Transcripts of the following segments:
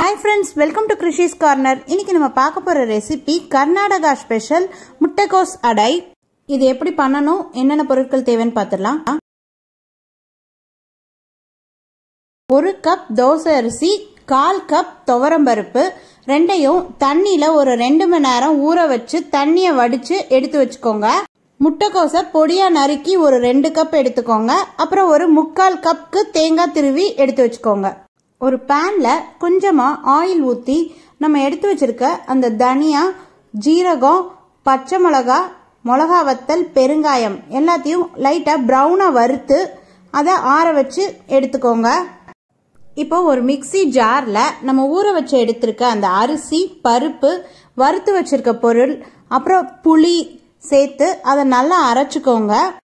hi friends welcome to Krishi's corner இன்னைக்கு நம்ம பார்க்க போகிற ரெசிபி கர்நாடகா ஸ்பெஷல் முட்டைகோஸ் அடை இது எப்படி பண்ணணும் என்னென்ன பொருட்கள் தேவைன்னு பார்த்துடலாம் ஒரு கப் தோசை அரிசி கால் கப் துவரம்பருப்பு ரெண்டையும் தண்ணியில் ஒரு ரெண்டு மணி நேரம் ஊற வச்சு தண்ணியை வடித்து எடுத்து வச்சுக்கோங்க முட்டைக்கோசை பொடியாக நறுக்கி ஒரு ரெண்டு கப் எடுத்துக்கோங்க அப்புறம் ஒரு முக்கால் கப்க்கு தேங்காய் திருவி எடுத்து வச்சுக்கோங்க ஒரு பேனில் கொஞ்சமாக ஆயில் ஊற்றி நம்ம எடுத்து வச்சிருக்க அந்த தனியா ஜீரகம் பச்சை மிளகா மிளகா வத்தல் பெருங்காயம் எல்லாத்தையும் லைட்டாக ப்ரௌனாக வறுத்து அதை ஆற வச்சு எடுத்துக்கோங்க இப்போ ஒரு மிக்சி ஜாரில் நம்ம ஊற வச்சு எடுத்திருக்க அந்த அரிசி பருப்பு வறுத்து வச்சிருக்க பொருள் அப்புறம் புளி சேர்த்து அதை நல்லா அரைச்சிக்கோங்க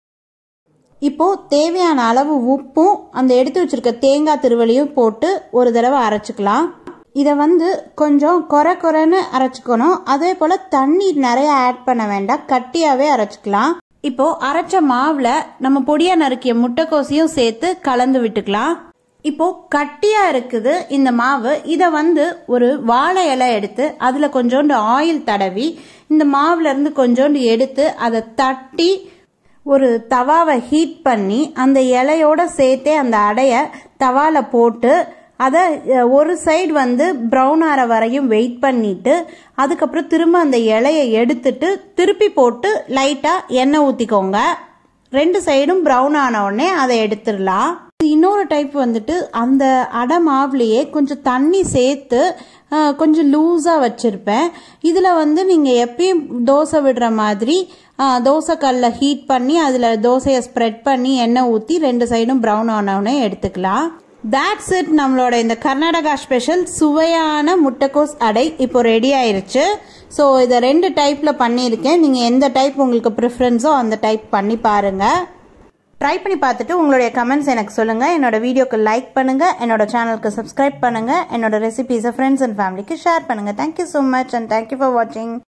இப்போ தேவையான அளவு உப்பும் அந்த எடுத்து வச்சிருக்க தேங்காய் திருவலியும் போட்டு ஒரு தடவை அரைச்சிக்கலாம் இதை வந்து கொஞ்சம் குறை குறைன்னு அரைச்சிக்கணும் அதே போல் தண்ணி நிறைய ஆட் பண்ண வேண்டாம் கட்டியாகவே அரைச்சிக்கலாம் இப்போ அரைச்ச மாவில் நம்ம பொடியாக நறுக்கிய முட்டைக்கோசையும் சேர்த்து கலந்து விட்டுக்கலாம் இப்போ கட்டியா இருக்குது இந்த மாவு இதை வந்து ஒரு வாழை இலை எடுத்து அதுல கொஞ்சோண்டு ஆயில் தடவி இந்த மாவுல இருந்து கொஞ்சோண்டு எடுத்து அதை தட்டி ஒரு தவாவை ஹீட் பண்ணி அந்த இலையோட சேர்த்தே அந்த அடைய தவால போட்டு அதை ஒரு சைடு வந்து ப்ரௌன் ஆற வரையும் வெயிட் பண்ணிட்டு அதுக்கப்புறம் திரும்ப அந்த இலையை எடுத்துட்டு திருப்பி போட்டு லைட்டாக எண்ணெய் ஊற்றிக்கோங்க ரெண்டு சைடும் ப்ரௌன் ஆன உடனே அதை எடுத்துடலாம் இன்னொரு டைப் வந்துட்டு அந்த அடை மாவுலேயே கொஞ்சம் தண்ணி சேர்த்து கொஞ்சம் லூஸாக வச்சுருப்பேன் இதில் வந்து நீங்கள் எப்பயும் தோசை விடுற மாதிரி தோசை கல்ல ஹீட் பண்ணி அதில் தோசையை ஸ்ப்ரெட் பண்ணி எண்ணெய் ஊற்றி ரெண்டு சைடும் ப்ரௌன் ஆனவுடனே எடுத்துக்கலாம் தேட்ஸ் இட் நம்மளோட இந்த கர்நாடகா ஸ்பெஷல் சுவையான முட்டைக்கோஸ் அடை இப்போ ரெடி ஆயிருச்சு ஸோ இதை ரெண்டு டைப்பில் பண்ணியிருக்கேன் நீங்கள் எந்த டைப் உங்களுக்கு ப்ரிஃபரன்ஸோ அந்த டைப் பண்ணி பாருங்கள் ட்ரை பண்ணி பார்த்துட்டு உங்களுடைய கமெண்ட்ஸ் எனக்கு சொல்லுங்கள் என்னோட வீடியோக்கு லைக் பண்ணுங்கள் என்னோட சேனலுக்கு சப்ஸ்கிரைப் பண்ணுங்கள் என்னோட ரெசிபிஸை ஃப்ரெண்ட்ஸ் அண்ட் ஃபேமிலிக்கு ஷேர் பண்ணுங்கள் thank you so much and thank you for வாட்சிங்